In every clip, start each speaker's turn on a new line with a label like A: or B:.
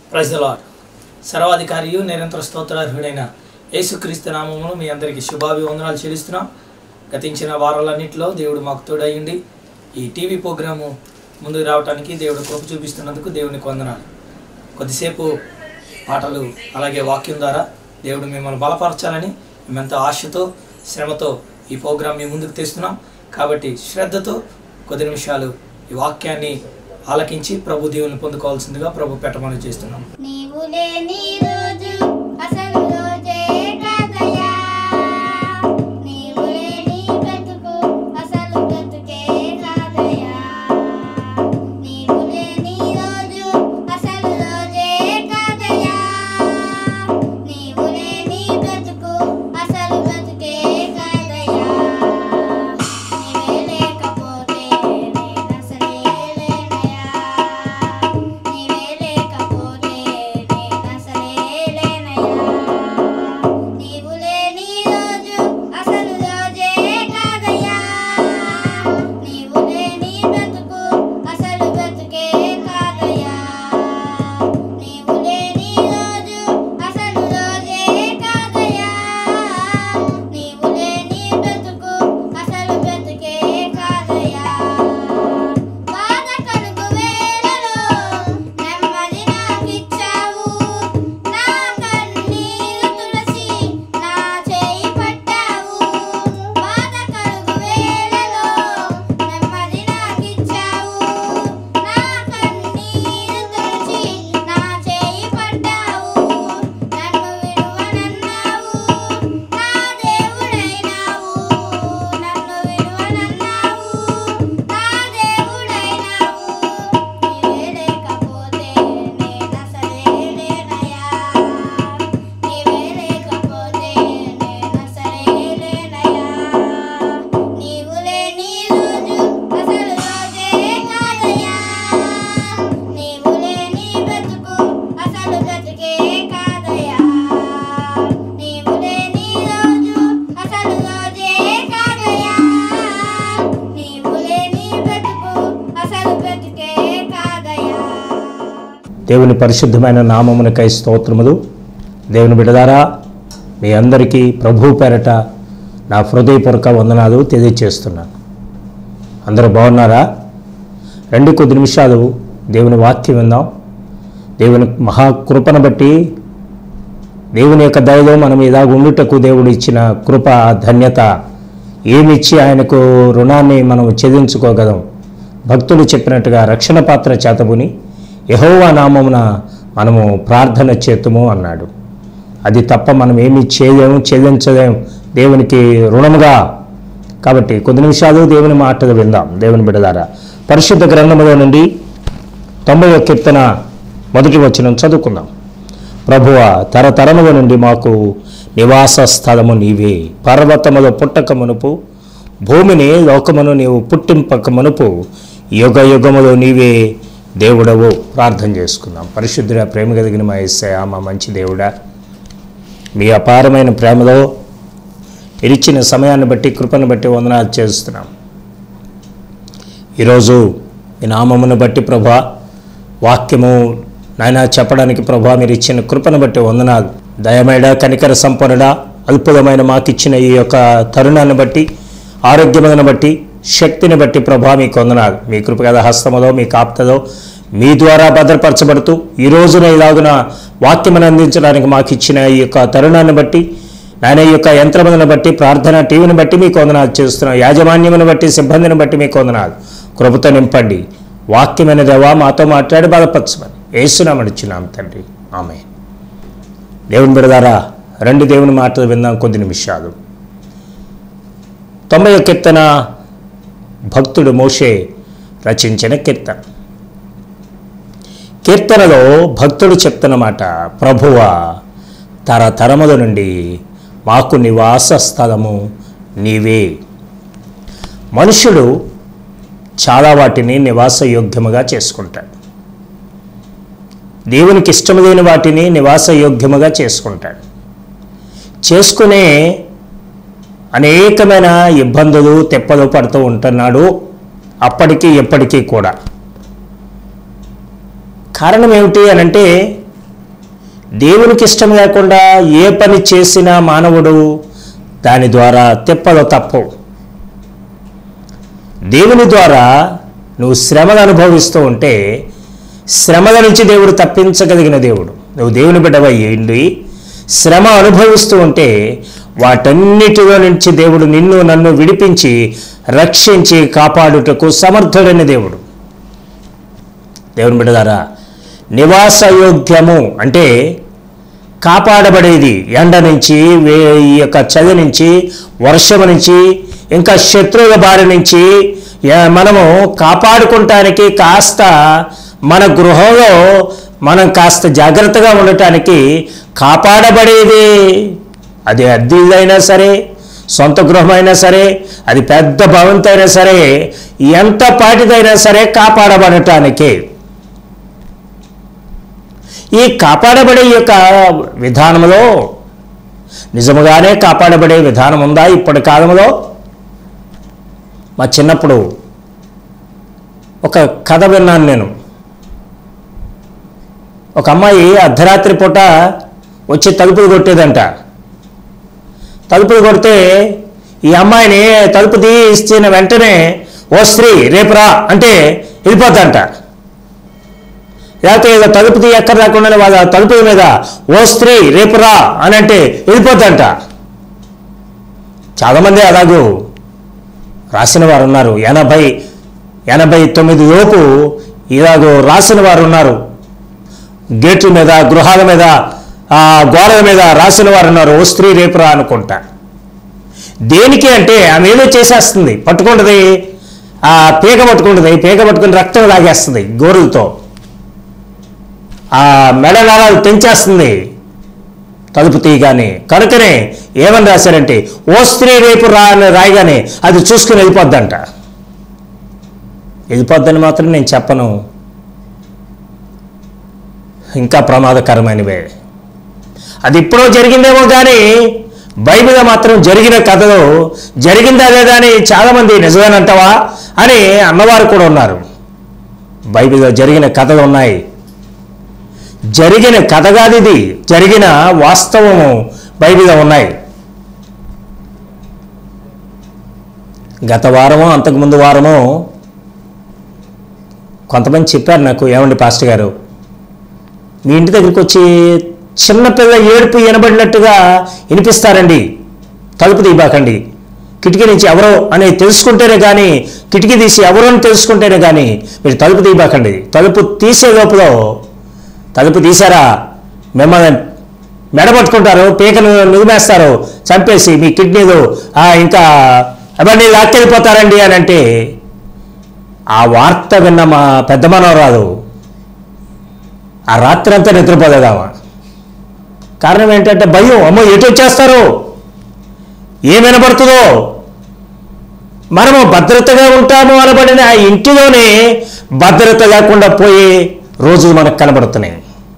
A: ప్రజల సర్వాధికారియు నిరంతర స్తోత్రార్హుడైన యేసుక్రీస్తు నామమును మీ అందరికీ శుభాభివందనాలు చెల్లిస్తున్నాం గతించిన వారాలన్నింటిలో దేవుడు మాకు తోడయ్యండి ఈ టీవీ ప్రోగ్రాము ముందుకు రావడానికి దేవుడు కృప చూపిస్తున్నందుకు దేవునికి వందనాలు కొద్దిసేపు పాటలు అలాగే వాక్యం ద్వారా దేవుడు మిమ్మల్ని బలపరచాలని మేమెంతో ఆశతో శ్రమతో ఈ ప్రోగ్రాం మీ ముందుకు తెస్తున్నాం కాబట్టి శ్రద్ధతో కొద్ది నిమిషాలు ఈ వాక్యాన్ని ఆలకించి ప్రభు దేవుని పొందుకోవాల్సిందిగా ప్రభు పెట్టమని చేస్తున్నాం
B: నీవు లేని రోజు అసలు రోజే కాదయ్యా నీవు లేని బ్రతుకు అసలు బ్రతుకే కాదయ్యా నీవు లేని రోజు అసలు రోజే కాదయ్యా నీవు లేని బ్రతుకు అసలు బ్రతుకే కాదయ్యా నీవే లేకపోతే నేనసలే లేనయ్యా నీవే లేకపోతే నేనసలే లేనయ్యా నీవు లేని రోజు అసలు రోజే కాదయ్యా నీవు లేని బ్రతుకు అసలు బ్రతుకే కాదయ్యా నీవు లేని రోజు అసలు రోజే కాదయ్యా నీవు లేని బ్రతుకు అసలు బ్రతుకే కాదయ్యా బాధ కలుగు వేళలో నెమ్మది నాకిచ్చావు నా కన్నీరు తులసి నా చేయి పట్టావు బాధ కలుగు వేళలో నెమ్మది నాకిచ్చావు నా కన్నీరు తులసి నా చేయి పట్టావు నన్ను విడువనన్నావు నా దేవుడైనావు నన్ను విడువనన్నావు నా దేవుడైనావు నీవే లేకపోతే నేనసలే లేనయ్యా నీవే లేకపోతే నేనసలే లేనయ్యా నీవు లేని రోజు అసలు రోజే కాదయ్యా నీవు లేని బ్రతుకు అసలు బ్రతుకే కాదయ్యా నీవు లేని రోజు అసలు రోజే కాదయ్యా నీవు లేని బ్రతుకు అసలు బ్రతుకే కాదయ్యా
C: దేవుని పరిశుద్ధమైన నామమునకై స్తోత్రములు దేవుని బిడదారా మీ అందరికీ ప్రభు పేరట నా హృదయపూర్వక వందనాలు తెలియచేస్తున్నాను అందరూ బాగున్నారా రెండు కొద్ది నిమిషాలు దేవుని వాక్యం విందాం దేవుని మహాకృపను బట్టి దేవుని యొక్క దయలో మనం ఇలా ఉండుటకు దేవుడు ఇచ్చిన కృప ధన్యత ఏమిచ్చి ఆయనకు రుణాన్ని మనం చెల్లించుకోగలం భక్తులు చెప్పినట్టుగా రక్షణ పాత్ర చేతబుని యహోవా నామమున మనము ప్రార్థన చేతుము అన్నాడు అది తప్ప మనం ఏమి చేయలేము చెల్లించలేము దేవునికి రుణముగా కాబట్టి కొద్ది నిమిషాలు దేవుని మాటలు విందాం దేవుని బిడదారా పరిశుద్ధ గ్రంథములో నుండి తొంభై కీర్తన మొదటి వచనం చదువుకుందాం ప్రభువ తరతరముల నుండి మాకు నివాస స్థలము నీవే పర్వతముల పుట్టక మునుపు భూమిని లోకమును నీవు పుట్టింపక మునుపు యుగ యుగములో నీవే దేవుడవు ప్రార్థన చేసుకుందాం పరిశుద్ధుడ ప్రేమ కలిగిన మా ఎస్ఐ మా మంచి దేవుడా మీ అపారమైన ప్రేమలో ఇరిచిన సమయాన్ని బట్టి కృపను బట్టి వందనాలు చేస్తున్నాం ఈరోజు మీ నామమును బట్టి ప్రభా వాక్యము నాయన చెప్పడానికి ప్రభా మీరు ఇచ్చిన కృపను బట్టి వందనాలు దయమేడ కనికర సంపన్నుడ అద్భుతమైన మాకిచ్చిన ఈ యొక్క తరుణాన్ని బట్టి ఆరోగ్యములను బట్టి శక్తిని బట్టి ప్రభా మీకు వందనాలు మీ కృపగల హస్తములో మీ కాప్తలో మీ ద్వారా భద్రపరచబడుతూ ఈ రోజున ఇలాగున వాక్యమును అందించడానికి మాకు ఇచ్చిన ఈ యొక్క తరుణాన్ని బట్టి నాయన ఈ యొక్క యంత్రములను బట్టి ప్రార్థన టీవీని బట్టి మీకు వందనాలు చేస్తున్నాం యాజమాన్యమును బట్టి సిబ్బందిని బట్టి మీకు వందనాలు కృపతో నింపండి వాక్యమైన దేవా మాతో మాట్లాడి బాధపరచమని ఏసునామనిచ్చున్నాం తండ్రి ఆమె దేవుని బిడదారా రెండు దేవుని మాటలు విందాం కొద్ది నిమిషాలు తొంభై కీర్తన భక్తుడు మోషే రచించిన కీర్తన కీర్తనలో భక్తుడు చెప్తున్నమాట ప్రభువ తరతరముల నుండి మాకు నివాస స్థలము నీవే మనుషుడు చాలా వాటిని నివాసయోగ్యముగా చేసుకుంటాడు దేవునికి ఇష్టములైన వాటిని నివాసయోగ్యముగా చేసుకుంటాడు చేసుకునే అనేకమైన ఇబ్బందులు తెప్పలు పడుతూ ఉంటున్నాడు అప్పటికి ఎప్పటికీ కూడా కారణం ఏమిటి అని అంటే దేవునికి ఇష్టం లేకుండా ఏ పని చేసినా మానవుడు దాని ద్వారా తిప్పలు తప్పవు దేవుని ద్వారా నువ్వు శ్రమను అనుభవిస్తూ ఉంటే శ్రమల నుంచి దేవుడు తప్పించగలిగిన దేవుడు నువ్వు దేవుని బిడ్డవయ్యిండి శ్రమ అనుభవిస్తూ ఉంటే వాటన్నిటిలో నుంచి దేవుడు నిన్ను నన్ను విడిపించి రక్షించి కాపాడుటకు సమర్థుడైన దేవుడు దేవుని బిడ్డదారా నివాసయోగ్యము అంటే కాపాడబడేది ఎండ నుంచి వే ఈ యొక్క చలి నుంచి వర్షము నుంచి ఇంకా శత్రువుల బారి నుంచి యా- మనము కాపాడుకుంటానికి కాస్త మన గృహంలో మనం కాస్త జాగ్రత్తగా ఉండటానికి కాపాడబడేది అది అద్దెదైనా సరే సొంత గృహమైనా సరే అది పెద్ద భవంతి అయినా సరే ఎంత పాటిదైనా సరే కాపాడబడటానికి ఈ కాపాడబడే యొక్క విధానంలో నిజముగానే కాపాడబడే విధానం ఉందా ఇప్పటి కాలంలో మా చిన్నప్పుడు ఒక కథ విన్నాను నేను ఒక అమ్మాయి అర్ధరాత్రి పూట వచ్చి తలుపులు కొట్టేదంట తలుపులు కొడితే ఈ అమ్మాయిని తలుపు తీసిన వెంటనే ఓ స్త్రీ రేపు రా అంటే వెళ్ళిపోతాంట లేకపోతే ఏదో తలుపు తీ ఎక్కడ రాకుండా వాళ్ళ తలుపుల మీద ఓ స్త్రీ రేపు రా అని అంటే వెళ్ళిపోద్దంట చాలామంది అలాగూ రాసిన వారు ఉన్నారు ఎనభై ఎనభై తొమ్మిది లోపు ఇలాగూ రాసిన వారు ఉన్నారు గేట్ల మీద గృహాల మీద ఆ గోడల మీద రాసిన వారు ఉన్నారు ఓ స్త్రీ రేపు రా అనుకుంటా దేనికి అంటే ఆమె ఏదో చేసేస్తుంది పట్టుకుంటుంది ఆ పీక పట్టుకుంటుంది పీక పట్టుకుని రక్తం లాగేస్తుంది గోరులతో ఆ మెడ నరాలు తెంచేస్తుంది తలుపు తీయగానే కనుకనే ఏమని రాశారంటే ఓ స్త్రీ రేపు రా అని రాయగానే అది చూసుకుని వెళ్ళిపోద్దంట వెళ్ళిపోద్దని మాత్రం నేను చెప్పను ఇంకా ప్రమాదకరమైనవే అది ఇప్పుడో జరిగిందేమో కానీ బైబిల్ మాత్రం జరిగిన కథలో జరిగిందా లేదా అని చాలామంది నిజమేనంటావా అని అన్నవారు కూడా ఉన్నారు బైబిల్లో జరిగిన కథలు ఉన్నాయి జరిగిన కథ కాదు ఇది జరిగిన వాస్తవము బైబిల్లో ఉన్నాయి గత వారమో అంతకుముందు వారమో కొంతమంది చెప్పారు నాకు ఏమండి పాస్టర్ గారు మీ ఇంటి దగ్గరికి వచ్చి చిన్నపిల్ల ఏడుపు వినబడినట్టుగా వినిపిస్తారండి తలుపు తీయబాకండి కిటికీ నుంచి ఎవరో అని తెలుసుకుంటేనే కానీ కిటికీ తీసి ఎవరో అని తెలుసుకుంటేనే కానీ మీరు తలుపు తీయబాకండి తలుపు తీసే లోపల తలుపు తీసారా మిమ్మల్ని మెడపట్టుకుంటారు పీకను నుదిమేస్తారు చంపేసి మీ కిడ్నీలు ఆ, ఇంకా అవన్నీ లాక్కెళ్ళిపోతారండి అని అంటే ఆ వార్త విన్న మా పెద్ద మనవరాలు ఆ రాత్రి అంతా నిద్రపోలేదామా కారణం ఏంటంటే భయం అమ్మో ఎటు వచ్చేస్తారు ఏం వినబడుతుందో మనము భద్రతగా ఉంటాము అనబడిన ఆ ఇంటిలోనే భద్రత లేకుండా పోయే రోజులు మనకు కనబడుతున్నాయి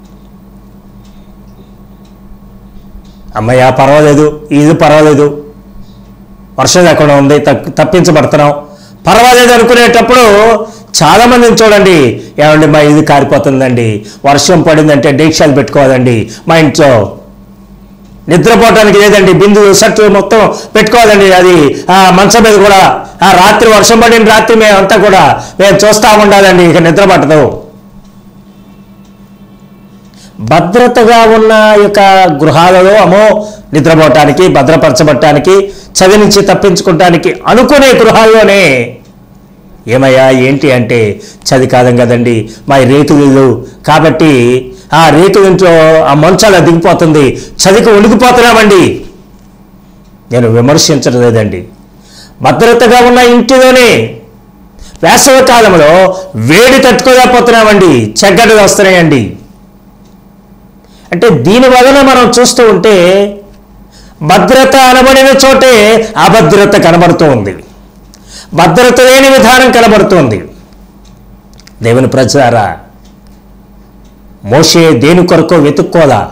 C: అమ్మయ్య పర్వాలేదు ఇది పర్వాలేదు వర్షం లేకుండా ఉంది తక్- తప్పించబడుతున్నాం పర్వాలేదు అనుకునేటప్పుడు చాలా మందిని చూడండి ఏమండి మా ఇది కారిపోతుందండి వర్షం పడిందంటే డీక్షాలు పెట్టుకోవాలండి మా ఇంట్లో నిద్రపోవటానికి లేదండి బిందు షర్టు మొత్తం పెట్టుకోవాలండి అది ఆ మంచం మీద కూడా ఆ రాత్రి వర్షం పడిన రాత్రి మేమంతా కూడా మేము చూస్తూ ఉండాలండి ఇక నిద్ర పట్టదు భద్రతగా ఉన్న యొక్క గృహాలలో అమో నిద్రపోవటానికి భద్రపరచబడటానికి చవి నుంచి తప్పించుకోవటానికి అనుకునే గృహాల్లోనే ఏమయ్యా ఏంటి అంటే చది కాదం కదండి మా రేకులు ఇల్లు కాబట్టి ఆ రేకుల ఇంట్లో ఆ మంచాల దిగిపోతుంది చదికి ఉనికిపోతున్నామండి నేను విమర్శించడం లేదండి భద్రతగా ఉన్న ఇంటిలోనే వేసవి కాలంలో వేడి తట్టుకోలేకపోతున్నామండి చెగ్గడలు వస్తున్నాయండి అంటే దీని వలన మనం చూస్తూ ఉంటే భద్రత అనబడిన చోటే అభద్రత కనబడుతూ ఉంది భద్రత లేని విధానం కనబడుతోంది దేవుని ప్రచారా మోషే దేని కొరకు వెతుక్కోదా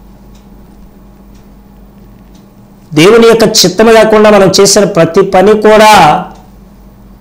C: దేవుని యొక్క చిత్తం లేకుండా మనం చేసిన ప్రతి పని కూడా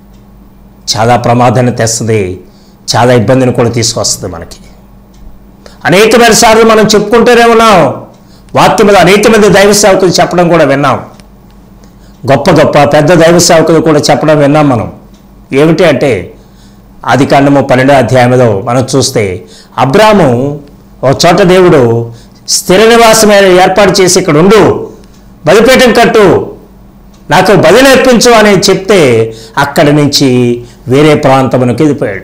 C: చాలా ప్రమాదాన్ని తెస్తుంది చాలా ఇబ్బందిని కూడా తీసుకొస్తుంది మనకి అనేకమైన సార్లు మనం చెప్పుకుంటూనే ఉన్నాం వాక్యం మీద అనేక మంది దైవ సేవకులు చెప్పడం కూడా విన్నాం గొప్ప గొప్ప పెద్ద దైవ సేవకులు కూడా చెప్పడం విన్నాం మనం ఏమిటి అంటే ఆది కాండము పన్నెండో అధ్యాయంలో మనం చూస్తే అబ్రాము ఒక చోట దేవుడు స్థిర నివాసమైన ఏర్పాటు చేసి ఇక్కడ ఉండు బలిపీఠం కట్టు నాకు బలి నేర్పించు అని చెప్తే అక్కడి నుంచి వేరే ప్రాంతమునకు వెళ్ళిపోయాడు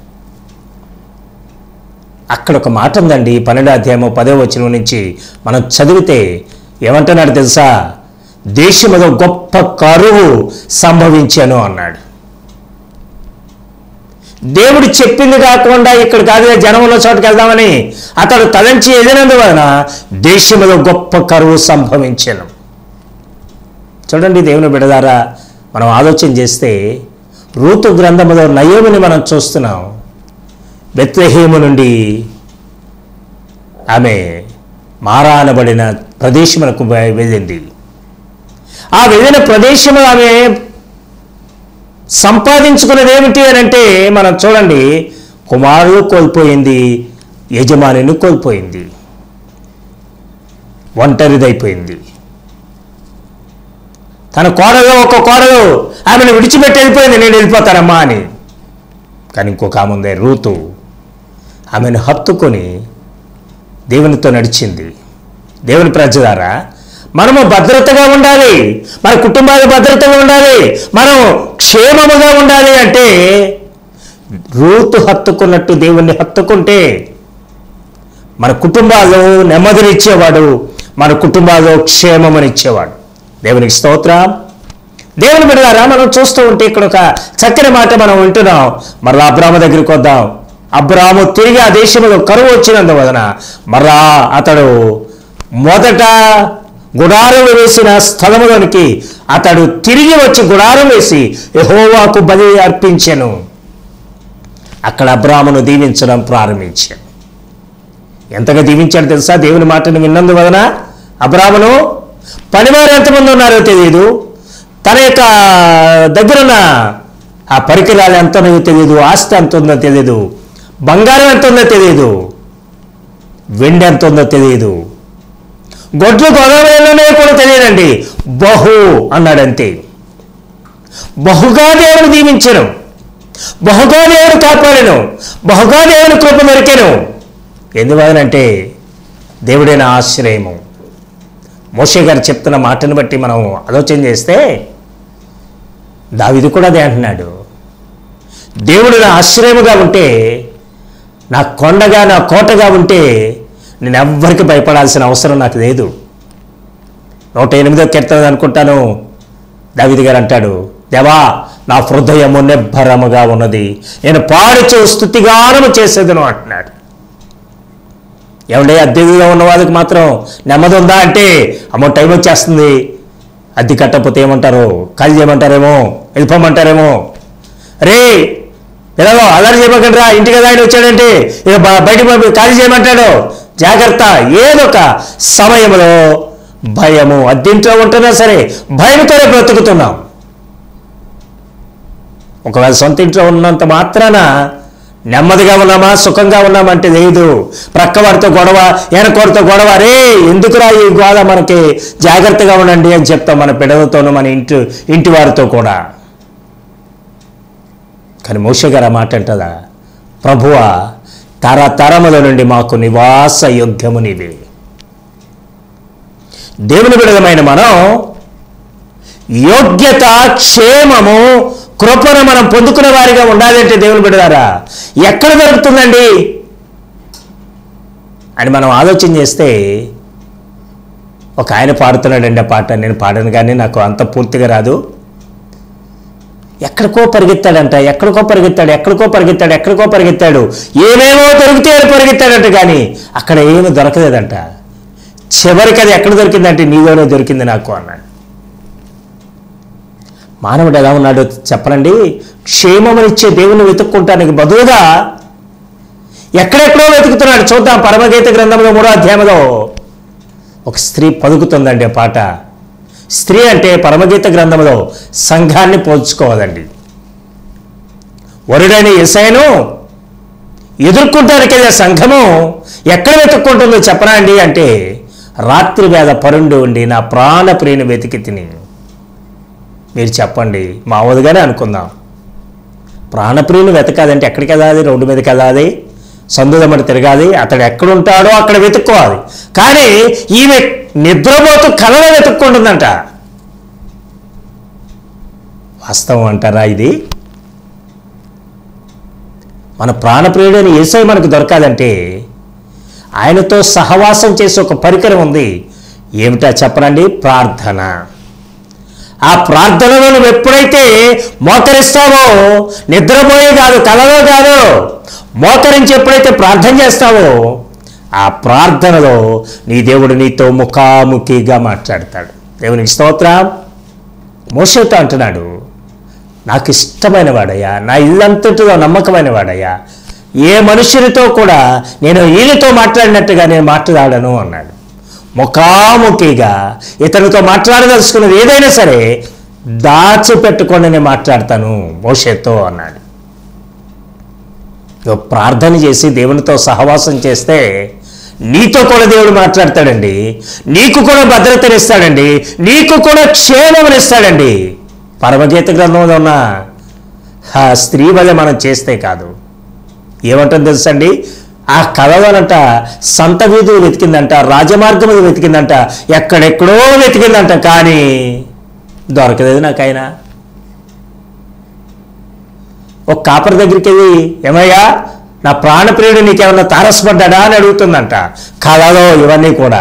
C: అక్కడ ఒక మాట ఉందండి పన్నెండో అధ్యాయము పదో వచనం నుంచి మనం చదివితే ఏమంటున్నాడు తెలుసా దేశములో గొప్ప కరువు సంభవించాను అన్నాడు దేవుడు చెప్పింది కాకుండా ఇక్కడ కాదుగా జనముల చోటుకు వెళ్దామని అతడు తలంచి ఎదినందువలన దేశములో గొప్ప కరువు సంభవించాను చూడండి దేవుని బిడదారా మనం ఆలోచన చేస్తే రూతు గ్రంథములో నయోమిని మనం చూస్తున్నాం బెత్లహేము నుండి ఆమె మారానబడిన ప్రదేశమునకు వె- వెళ్ళింది ఆ వెళ్ళిన ప్రదేశము ఆమె సంపాదించుకున్నది ఏమిటి అని అంటే మనం చూడండి కుమారుడు కోల్పోయింది యజమానిని కోల్పోయింది ఒంటరిదైపోయింది తన కోడలు ఒక కోడలు ఆమెను విడిచిపెట్టి వెళ్ళిపోయింది నేను వెళ్ళిపోతానమ్మా అని కానీ ఇంకొక ఆమె ఉంది రూతు ఆమెను హత్తుకొని దేవునితో నడిచింది దేవుని ప్రజలారా మనము భద్రతగా ఉండాలి మన కుటుంబాలు భద్రతగా ఉండాలి మనం క్షేమముగా ఉండాలి అంటే రూతు హత్తుకున్నట్టు దేవుణ్ణి హత్తుకుంటే మన కుటుంబాలు నెమ్మదినిచ్చేవాడు మన కుటుంబాల్లో క్షేమమునిచ్చేవాడు దేవునికి స్తోత్రం దేవుని బిడ్డారా మనం చూస్తూ ఉంటే ఇక్కడ ఒక చక్కని మాట మనం వింటున్నాం మరలా అబ్రాహ్మ దగ్గరికి వద్దాం అబ్రాహము తిరిగి ఆ దేశంలో కరువు వచ్చినందువలన మరలా అతడు మొదట గుడారం వేసిన స్థలములోనికి అతడు తిరిగి వచ్చి గుడారం వేసి యెహోవాకు బలి అర్పించెను అక్కడ అబ్రాహ్మను దీవించడం ప్రారంభించాడు ఎంతగా దీవించాడు తెలుసా దేవుని మాటను విన్నందువలన అబ్రాహ్మను పనివారు ఎంతమంది ఉన్నారో తెలియదు తన యొక్క దగ్గరున్న ఆ పరికరాలు ఎంత ఉన్నాయో తెలియదు ఆస్తి ఎంత ఉందో తెలియదు బంగారం ఎంత ఉందో తెలియదు వెండి ఎంత ఉందో తెలియదు గొడ్లు గొడవలోనే కూడా తెలియదండి బహు అన్నాడంతే బహుగా దేవుడు దీవించను బహుగా దేవుడు కాపాడను బహుగా దేవుని కృప దొరికెను ఎందువలనంటే దేవుడైన ఆశ్రయము మోషే గారు చెప్తున్న మాటను బట్టి మనం ఆలోచన చేస్తే దావిది కూడా అదే అంటున్నాడు దేవుడు నా ఆశ్రయముగా ఉంటే నా కొండగా నా కోటగా ఉంటే నేను ఎవ్వరికి భయపడాల్సిన అవసరం నాకు లేదు నూట ఎనిమిదో కీర్తన అనుకుంటాను దావిది గారు అంటాడు దేవా నా హృదయము నిబ్బరముగా ఉన్నది నేను పాడుచు స్థుతిగానము చేసేదను అంటున్నాడు ఏమంటే అద్దెలో ఉన్న వాళ్ళకి మాత్రం నెమ్మది ఉందా అంటే అమ్మో టైం వచ్చేస్తుంది అద్దె కట్టకపోతే ఏమంటారు ఖాళీ చేయమంటారేమో వెళ్ళిపోమంటారేమో రే ఎలాగో అల్లరి చేయమంటారా రా ఇంటికి కదా ఆయన వచ్చాడంటే ఇక బ- బయటికి పంపి ఖాళీ చేయమంటాడు జాగ్రత్త ఏదొక సమయంలో భయము అద్దెంట్లో ఉంటున్నా సరే భయంతోనే బ్రతుకుతున్నాం ఒకవేళ సొంత ఇంట్లో ఉన్నంత మాత్రాన నెమ్మదిగా ఉన్నామా సుఖంగా ఉన్నామంటే లేదు ప్రక్కవారితో గొడవ వెనకవారితో గొడవ రే ఎందుకురా ఈ గోడ మనకి జాగ్రత్తగా ఉండండి అని చెప్తాం మన పిల్లలతోనూ మన ఇంటి ఇంటి వారితో కూడా కానీ మోషే గారు ఆ మాట అంటదా ప్రభువ తరతరముల నుండి మాకు నివాస యోగ్యము నీవే దేవుని విడదమైన మనం యోగ్యత క్షేమము కృపను మనం పొందుకునే వారిగా ఉండాలంటే దేవుని బిడ్డలారా ఎక్కడ దొరుకుతుందండి అని మనం ఆలోచన చేస్తే ఒక ఆయన పాడుతున్నాడండి ఆ పాట నేను పాడను కానీ నాకు అంత పూర్తిగా రాదు ఎక్కడికో పరిగెత్తాడంట ఎక్కడికో పరిగెత్తాడు ఎక్కడికో పరిగెత్తాడు ఎక్కడికో పరిగెత్తాడు ఏమేమో దొరికితే అని పరిగెత్తాడంట కానీ అక్కడ ఏమీ దొరకలేదంట చివరికి అది ఎక్కడ దొరికిందంటే నీలోనే దొరికింది నాకు అన్నాడు మానవుడు ఎలా ఉన్నాడో చెప్పనండి క్షేమమునిచ్చే దేవుని వెతుక్కుంటానికి బదులుగా ఎక్కడెక్కడో వెతుకుతున్నాడు చూద్దాం పరమగీత గ్రంథంలో మూడో అధ్యాయంలో ఒక స్త్రీ పలుకుతుందండి ఆ పాట స్త్రీ అంటే పరమగీత గ్రంథంలో సంఘాన్ని పోల్చుకోవాలండి వరుడైన ఎసైను ఎదుర్కొంటానికి వెళ్ళే సంఘము ఎక్కడ వెతుక్కుంటుందో చెప్పరా అండి అంటే రాత్రి వేద పరుండి ఉండి నా ప్రాణ ప్రియుని వెతికి తిని మీరు చెప్పండి మామూలుగానే అనుకుందాం ప్రాణప్రియుని వెతకాదంటే ఎక్కడికి వెళ్ళాలి రోడ్డు మీదకి వెళ్ళాలి సందుదమ్మడి తిరగాలి అతడు ఎక్కడుంటాడో అక్కడ వెతుక్కోవాలి కానీ ఈమె నిద్రపోతూ కలలో వెతుక్కుంటుందంట వాస్తవం అంటారా ఇది మన ప్రాణప్రియుడైన ఏసై మనకు దొరకాలంటే ఆయనతో సహవాసం చేసే ఒక పరికరం ఉంది ఏమిటా చెప్పనండి ప్రార్థన ఆ ప్రార్థనలో నువ్వు ఎప్పుడైతే మోకరిస్తావో నిద్రపోయే కాదు కలలో కాదు మోకరించి ఎప్పుడైతే ప్రార్థన చేస్తావో ఆ ప్రార్థనలో నీ దేవుడు నీతో ముఖాముఖిగా మాట్లాడతాడు దేవునికి స్తోత్రం మోసతో అంటున్నాడు నాకు ఇష్టమైన వాడయ్యా నా ఇల్లంతటిలో నమ్మకమైన వాడయ్యా ఏ మనుషునితో కూడా నేను ఈయనతో మాట్లాడినట్టుగా నేను మాట్లాడను అన్నాడు ముఖాముఖిగా ఇతనితో మాట్లాడదలుచుకున్నది ఏదైనా సరే దాచిపెట్టుకొని నేను మాట్లాడతాను మోషేతో అన్నాడు నువ్వు ప్రార్థన చేసి దేవునితో సహవాసం చేస్తే నీతో కూడా దేవుడు మాట్లాడతాడండి నీకు కూడా భద్రతనిస్తాడండి నీకు కూడా క్షేమమునిస్తాడండి పరమగీత గ్రంథంలో ఉన్న ఆ స్త్రీ వల్ల మనం చేస్తే కాదు ఏమంటుంది తెలుసండి ఆ కలవనంట సంత వీధులు వెతికిందంట రాజమార్గములు వెతికిందంట ఎక్కడెక్కడో వెతికిందంట కానీ దొరకలేదు నాకైనా ఒక కాపర్ దగ్గరికి వెళ్ళి ఏమయ్యా నా ప్రాణప్రియుడు నీకేమన్నా తారసపడ్డా అని అడుగుతుందంట కళలో ఇవన్నీ కూడా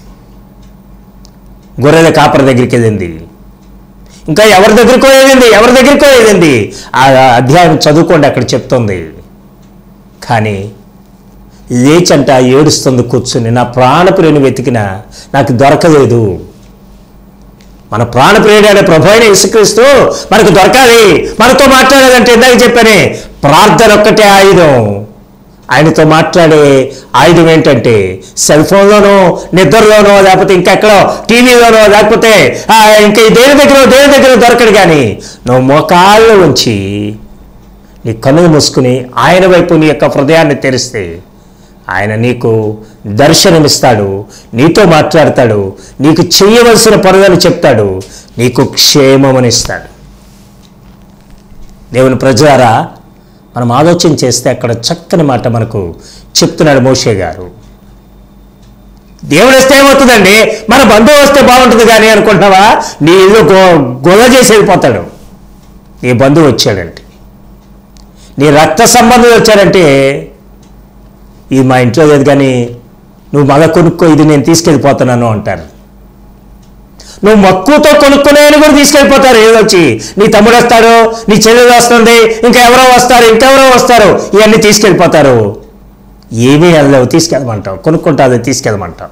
C: గొర్రెల కాపర్ దగ్గరికి వెళ్ళింది ఇంకా ఎవరి దగ్గరికో వెళ్ళింది ఎవరి దగ్గరికో వెళ్ళింది ఆ అధ్యాయం చదువుకోండి అక్కడ చెప్తుంది కానీ లేచంట ఏడుస్తుంది కూర్చుని నా ప్రాణప్రియుని వెతికినా నాకు దొరకలేదు మన ప్రాణప్రియుడైన ప్రభు అయిన యేసుక్రీస్తు మనకు దొరకాలి మనతో మాట్లాడాలంటే ఇందాక చెప్పానే ప్రార్థన ఒక్కటే ఆయుధం ఆయనతో మాట్లాడే ఆయుధం ఏంటంటే సెల్ ఫోన్లోనో నిద్రలోనో లేకపోతే ఇంకెక్కడో టీవీలోనో లేకపోతే ఆ, ఇంకా ఈ దేని దగ్గర దేని దగ్గర దొరకడు కానీ నువ్వు మోకాళ్ళు ఉంచి నీ కన్నులు మూసుకుని ఆయన వైపు నీ యొక్క హృదయాన్ని తెరిస్తే ఆయన నీకు దర్శనమిస్తాడు నీతో మాట్లాడతాడు నీకు చేయవలసిన పనులను చెప్తాడు నీకు క్షేమమనిస్తాడు దేవుని ప్రజలారా మనం ఆలోచన చేస్తే అక్కడ చక్కని మాట మనకు చెప్తున్నాడు మోషే గారు దేవుడు వస్తే ఏమవుతుందండి మన బంధువు వస్తే బాగుంటుంది కానీ అనుకుంటున్నావా నీ ఇల్లు గో గొల్ల చేసి వెళ్ళిపోతాడు నీ బంధువు వచ్చాడంటే నీ రక్త సంబంధం వచ్చాడంటే ఇది మా ఇంట్లో లేదు కానీ నువ్వు మగ కొనుక్కో ఇది నేను తీసుకెళ్ళిపోతున్నాను అంటారు నువ్వు మక్కువతో కొనుక్కునేని కూడా తీసుకెళ్ళిపోతారు ఏదో వచ్చి నీ తమ్ముడు వస్తాడు నీ చెల్లెలు వస్తుంది ఇంకా ఎవరో వస్తారు ఇంకెవరో వస్తారు ఇవన్నీ తీసుకెళ్ళిపోతారు ఏమీ వెళ్ళలేవు తీసుకెళ్ళమంటావు కొనుక్కుంటావు తీసుకెళ్ళమంటావు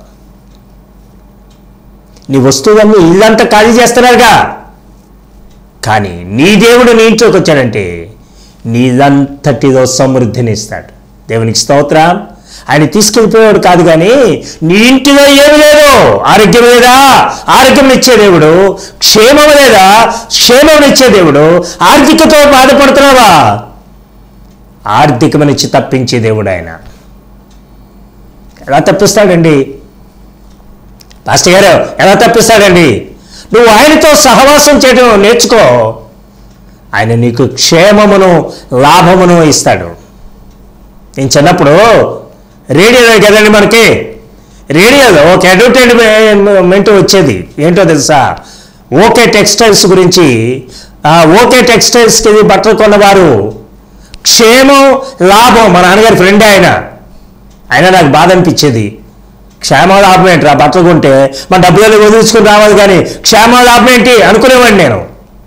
C: నీ వస్తువులన్నీ ఇల్లంతా ఖాళీ చేస్తున్నారుగా కానీ నీ దేవుడు నీ ఇంట్లోకి వచ్చాడంటే నీదంతటిలో సమృద్ధిని ఇస్తాడు దేవునికి స్తోత్రం ఆయన తీసుకెళ్ళిపోయాడు కాదు కానీ నీ ఇంటిలో ఏమి లేదు ఆరోగ్యం లేదా ఆరోగ్యం ఇచ్చే దేవుడు క్షేమం లేదా క్షేమం ఇచ్చే దేవుడు ఆర్థికతో బాధపడుతున్నావా ఆర్థికమనిచ్చి తప్పించే దేవుడు ఆయన ఎలా తప్పిస్తాడండి పాస్టర్ గారు ఎలా తప్పిస్తాడండి నువ్వు ఆయనతో సహవాసం చేయడం నేర్చుకో ఆయన నీకు క్షేమమును లాభమును ఇస్తాడు నేను చిన్నప్పుడు రేడియోలో కదండి మనకి రేడియోలో ఒక అడ్వర్టైజ్మెంట్ వచ్చేది ఏంటో తెలుసా ఓకే టెక్స్టైల్స్ గురించి ఆ ఓకే టెక్స్టైల్స్కి వెళ్ళి బట్టలు కొన్నవారు క్షేమం లాభం మా నాన్నగారి ఫ్రెండ్ ఆయన అయినా నాకు బాధ అనిపించేది క్షేమ లాభం ఏంటి ఆ బట్టలు కొంటే మన డబ్బులు వదిలించుకుని రావాలి కానీ క్షేమ లాభం ఏంటి అనుకునేవాడిని నేను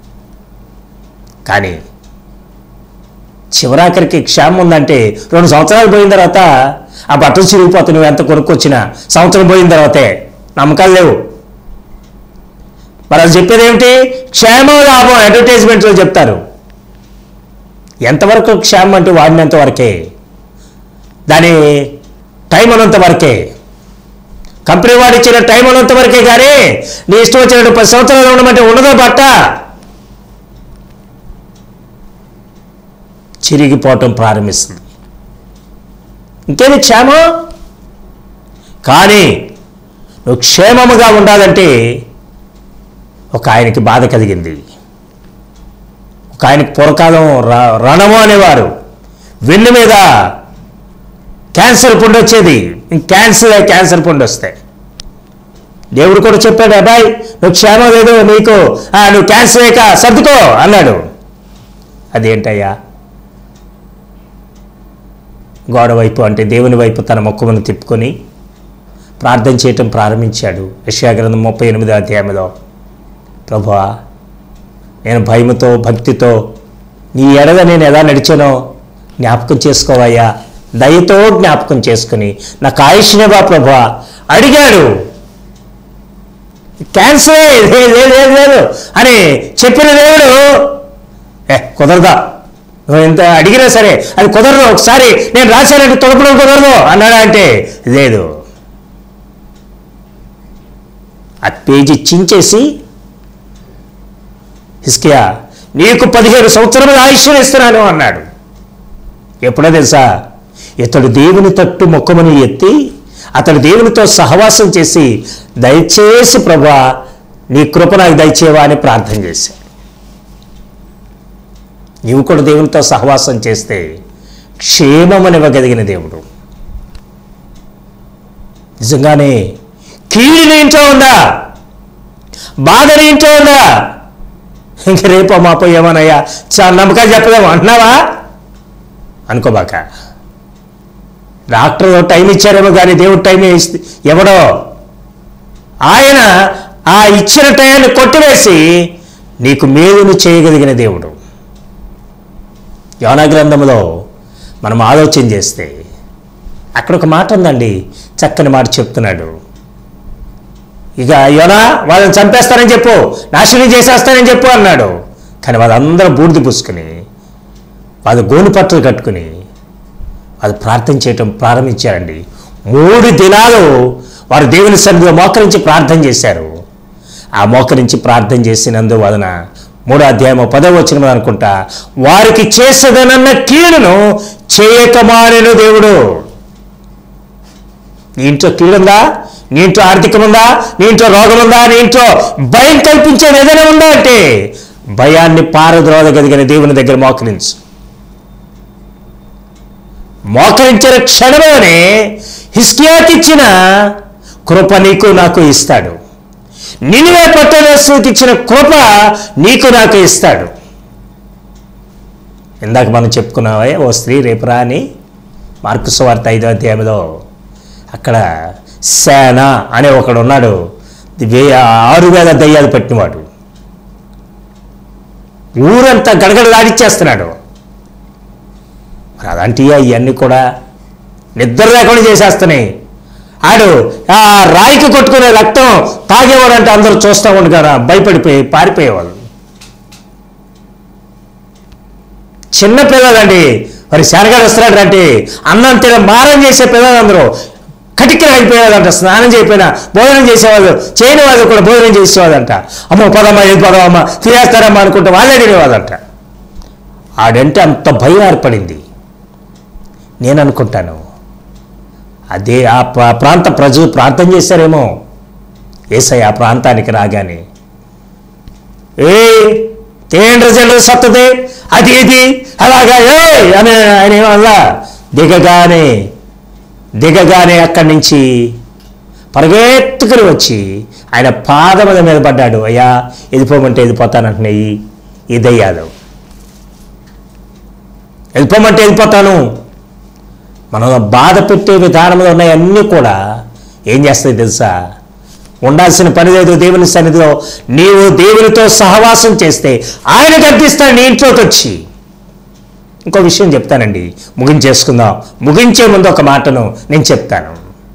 C: కానీ చివరాఖరికి క్షేమం ఉందంటే రెండు సంవత్సరాలు పోయిన తర్వాత ఆ బట్టలు చిరిగిపోతే నువ్వు ఎంత కొనుక్కొచ్చినా సంవత్సరం పోయిన తర్వాతే నమ్మకాలు లేవు మరి అది చెప్పేది ఏమిటి క్షేమం లాభం అడ్వర్టైజ్మెంట్లో చెప్తారు ఎంతవరకు క్షేమం అంటే వాడినంత వరకే దాని టైం అనంత వరకే కంపెనీ వాడు ఇచ్చిన టైం అనంత వరకే కానీ నీ ఇష్టం వచ్చినట్టు పది సంవత్సరాలు ఉండమంటే ఉండదో బట్ట చిరిగిపోవటం ప్రారంభిస్తుంది ఇంకేది క్షేమం కానీ నువ్వు క్షేమముగా ఉండాలంటే ఒక ఆయనకి బాధ కలిగింది ఒక ఆయనకి పూర్వకాలం ర- రణము అనేవారు వెన్ను మీద క్యాన్సర్ పుండు వచ్చేది క్యాన్సర్ క్యాన్సర్ పుండు వస్తాయి దేవుడు కూడా చెప్పాడు అబ్బాయి నువ్వు క్షేమం లేదు నీకు ఆ, నువ్వు క్యాన్సర్ అయ్యాక సర్దుకో అన్నాడు అదేంటయ్యా గోడ వైపు అంటే దేవుని వైపు తన మొక్కమును తిప్పుకొని ప్రార్థన చేయటం ప్రారంభించాడు యశాగ్రంథం ముప్పై ఎనిమిదో అధ్యాయంలో ప్రభువా నేను భయముతో భక్తితో నీ ఎడగా నేను ఎలా నడిచానో జ్ఞాపకం చేసుకోవయ్యా దయతో జ్ఞాపకం చేసుకుని నాకు ఆయుష్నివా ప్రభువా అడిగాడు క్యాన్సరే లేదు లేదు లేదు లేదు అని చెప్పిన దేవుడు ఏ కుదరదా నువ్వు ఎంత అడిగినా సరే అది కుదరదు ఒకసారి నేను రాశానంటే తొడపడం కుదరదు అన్నాడా అంటే లేదు ఆ పేజీ చించేసి హిస్కియా నీకు పదిహేడు సంవత్సరముల ఆయుష్యం ఇస్తున్నాను అన్నాడు ఎప్పుడో తెలుసా ఇతడు దేవుని తట్టు మొక్కమని ఎత్తి అతడు దేవునితో సహవాసం చేసి దయచేసి ప్రభా నీ కృప నాకు దయచేవా అని ప్రార్థన చేశాడు నీవు కూడా దేవునితో సహవాసం చేస్తే క్షేమమనివ్వగలిగిన దేవుడు నిజంగానే కీడు నీ ఇంట్లో ఉందా బాధ నీ ఇంట్లో ఉందా ఇంక రేపో మాపో ఏమనయ్యా చాలా నమ్మకాలు చెప్పలేము అంటున్నావా అనుకోబాక డాక్టర్ టైం ఇచ్చారేమో కానీ దేవుడు టైం ఇస్తే ఎవడో ఆయన ఆ ఇచ్చిన టయాన్ని కొట్టివేసి నీకు మేలును చేయగలిగిన దేవుడు యోనా గ్రంథంలో మనం ఆలోచన చేస్తే అక్కడ ఒక మాట ఉందండి చక్కని మాట చెప్తున్నాడు ఇక యోనా వాళ్ళని చంపేస్తానని చెప్పు నాశనం చేసేస్తానని చెప్పు అన్నాడు కానీ వాళ్ళందరూ బూడిద పూసుకుని వాళ్ళు గోను పట్టలు కట్టుకుని వాళ్ళు ప్రార్థన చేయటం ప్రారంభించారండి మూడు దినాలు వారు దేవుని సన్నిధిలో మోకరించి ప్రార్థన చేశారు ఆ మోకరించి ప్రార్థన చేసినందు వలన మూడో అధ్యాయము పదవ వచ్చిన అనుకుంటా వారికి చేసేదనన్న కీడును చేయకమానెను దేవుడు నీ ఇంట్లో కీడుందా నీ ఇంట్లో ఆర్థికం ఉందా నీ ఇంట్లో రోగం ఉందా నీ ఇంట్లో భయం కల్పించేది ఏదైనా ఉందా అంటే భయాన్ని పారద్రోదగలిగిన దేవుని దగ్గర మోకరించు మోకరించిన క్షణంలోనే హిస్కియాకిచ్చిన కృప నీకు నాకు ఇస్తాడు నినివే పట్టణస్థితికి ఇచ్చిన కృప నీకు నాకు ఇస్తాడు ఇందాక మనం చెప్పుకున్నావే ఓ స్త్రీ రేపురా అని మార్కు సువార్త ఐదో అధ్యాయంలో అక్కడ సేన అనే ఒకడు ఉన్నాడు వే ఆరు వేల దయ్యాలు పట్టినవాడు ఊరంతా గడగడలాడిచ్చేస్తున్నాడు మరి అలాంటివి ఇవన్నీ కూడా నిద్ర లేకుండా చేసేస్తున్నాయి ఆడు ఆ రాయికి కొట్టుకునే రక్తం తాగేవాడంటే అందరూ చూస్తూ ఉండగా భయపడిపోయి పారిపోయేవాళ్ళు చిన్న పిల్లలండి మరి శనగలు వస్తున్నాడు అంటే అన్నం తిన మారం చేసే పిల్లలందరూ కటిక్కిన అయిపోయేదంట స్నానం చేయకపోయినా భోజనం చేసేవాళ్ళు చేయని వాళ్ళు కూడా భోజనం చేసేవాళ్ళంట అమ్మో పదమ్మా ఏది పదవమ్మా తినేస్తారమ్మా అనుకుంటే వాళ్ళే తినేవాళ్ళంట ఆడంటే అంత భయం ఏర్పడింది నేను అనుకుంటాను అదే ఆ ప్రా- ప్రాంత ప్రజలు ప్రార్థన చేశారేమో ఏసై ఆ ప్రాంతానికి రాగానే ఏ తేండ్ర జల్లు సత్తది అది ఇది అలాగా ఏ అని ఆయన ఏమల్లా దిగగానే దిగగానే అక్కడి నుంచి పరిగెత్తుకుని వచ్చి ఆయన పాదముల మీద పడ్డాడు అయ్యా వెళ్ళిపోమంటే వెళ్ళిపోతానంటున్నాయి ఈ దయ్యాలు వెళ్ళిపోమంటే వెళ్ళిపోతాను మనం బాధ పెట్టే విధానంలో ఉన్నాయి అన్నీ కూడా ఏం చేస్తాయి తెలుసా ఉండాల్సిన పని లేదు దేవుని సన్నిధిలో నీవు దేవునితో సహవాసం చేస్తే ఆయన గర్దిస్తాడు నీ ఇంట్లోకి వచ్చి ఇంకో విషయం చెప్తానండి ముగించేసుకుందాం ముగించే ముందు ఒక మాటను నేను చెప్తాను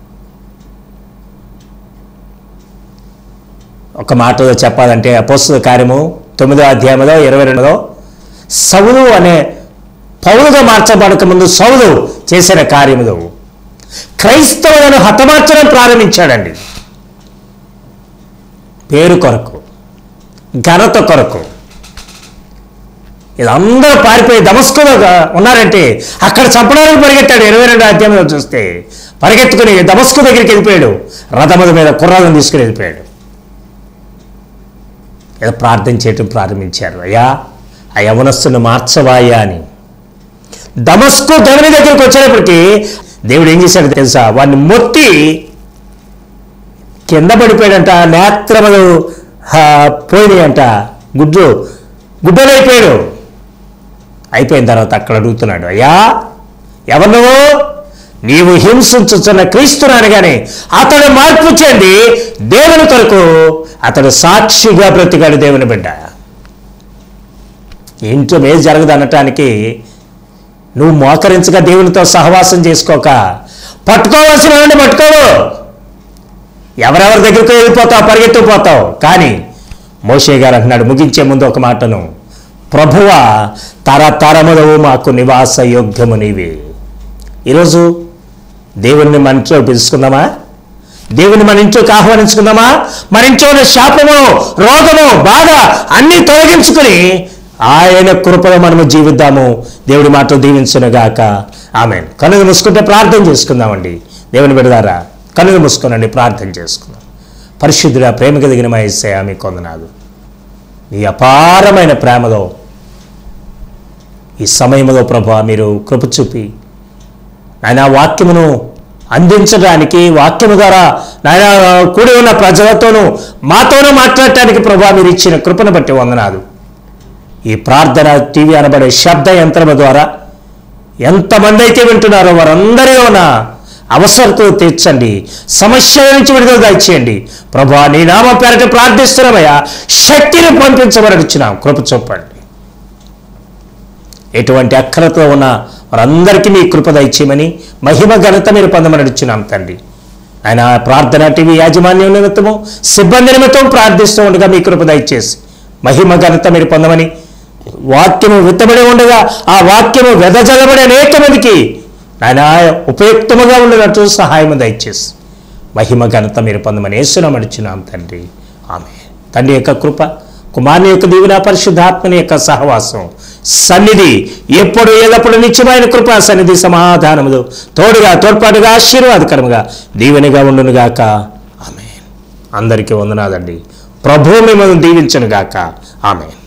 C: ఒక మాటలో చెప్పాలంటే అపోస్తుల కార్యము తొమ్మిదో అధ్యాయంలో ఇరవై రెండులో సౌలు అనే పౌలుగా మార్చబడక ముందు సౌలు చేసిన కార్యములు క్రైస్తవులను హతమార్చడం ప్రారంభించాడండి పేరు కొరకు ఘనత కొరకు ఇది అందరూ పారిపోయి దమస్కులో ఉన్నారంటే అక్కడ చంపడానికి పరిగెత్తాడు ఇరవై రెండు అధ్యాయంలో చూస్తే పరిగెత్తుకుని దమస్కు దగ్గరికి వెళ్ళిపోయాడు రథముల మీద కుర్రాలను తీసుకుని వెళ్ళిపోయాడు ఏదో ప్రార్థన చేయటం ప్రారంభించారు అయ్యా ఆ యవనస్తుని మార్చవాయా అని దమస్కు ధనుని దగ్గరికి వచ్చేటప్పటికి దేవుడు ఏం చేశాడు తెలుసా వాడిని మొత్తి కింద పడిపోయాడంట నేత్రములు ఆ, పోయినాయంట గుడ్లు గుడ్డలైపోయాడు అయిపోయిన తర్వాత అక్కడ అడుగుతున్నాడు అయ్యా ఎవరు నువ్వు నీవు హింసించుతున్న క్రీస్తును అనగానే అతడు మార్పు చెంది దేవుని కొరకు అతడు సాక్షిగా బ్రతికాడు దేవుని బిడ్డ ఇంట్లో ఏది జరగదు అనటానికి నువ్వు మోకరించగా దేవునితో సహవాసం చేసుకోక పట్టుకోవాల్సిన వాడిని పట్టుకోవు ఎవరెవరి దగ్గరికి వెళ్ళిపోతావు పరిగెత్తుకుపోతావు కానీ మోషే గారు అంటున్నాడు ముగించే ముందు ఒక మాటను ప్రభువ తరతరములవు మాకు నివాస యోగ్యము నీవే ఈరోజు దేవుణ్ణి మన ఇంట్లో పిలుచుకుందామా దేవుని మన ఇంట్లోకి ఆహ్వానించుకుందామా మన ఇంట్లో ఉన్న శాపము రోగము బాధ అన్నీ తొలగించుకుని ఆయన కృపలో మనము జీవిద్దాము దేవుడి మాట దీవించునుగాక ఆమె కనుక మూసుకుంటే ప్రార్థన చేసుకుందామండి దేవుని బిడదారా కనుక మూసుకోనండి ప్రార్థన చేసుకుందాం పరిశుద్ధుడా ప్రేమ కలిగిన మా ఇస్తాయా మీ కొందనాలు మీ అపారమైన ప్రేమలో ఈ సమయంలో ప్రభా మీరు కృప చూపి ఆయన వాక్యమును అందించడానికి వాక్యము ద్వారా నాయన కూడి ఉన్న ప్రజలతోనూ మాతోనూ మాట్లాడటానికి ప్రభా మీరు ఇచ్చిన కృపను బట్టి వందనాలు ఈ ప్రార్థన టీవీ అనబడే శబ్ద యంత్రము ద్వారా ఎంతమంది అయితే వింటున్నారో వారందరిలో ఉన్న అవసరతో తీర్చండి సమస్యల నుంచి విడుదల దయచేయండి ప్రభా నీ నామ పేరట ప్రార్థిస్తున్నామయ్యా శక్తిని పంపించబడుచున్నాం కృప చూపండి ఎటువంటి అక్కరతో ఉన్న వారందరికీ మీ కృప దయచేయమని మహిమ ఘనత మీరు పొందమనడుచున్నాం తండ్రి ఆయన ప్రార్థన టీవీ యాజమాన్యం నిమిత్తము సిబ్బంది నిమిత్తం ప్రార్థిస్తూ ఉండగా మీ కృప దయచేసి మహిమ ఘనత మీరు పొందమని వాక్యము విత్తబడి ఉండగా ఆ వాక్యము వెదజల్లబడి అనేక మందికి ఆయన ఉపయుక్తముగా ఉండేటట్టు సహాయం దయచేసి మహిమ ఘనత మీరు పొందమని వేస్తున్నామడుచున్నాం తండ్రి ఆమె తండ్రి యొక్క కృప కుమారుని యొక్క దీవెన పరిశుద్ధాత్మని యొక్క సహవాసం సన్నిధి ఎప్పుడు ఎల్లప్పుడు నిత్యమైన కృప సన్నిధి సమాధానములు తోడుగా తోడ్పాటుగా ఆశీర్వాదకరముగా దీవెనగా ఉండునుగాక ఆమె అందరికీ వందనాదండి ప్రభు మిమ్మల్ని దీవించనుగాక ఆమె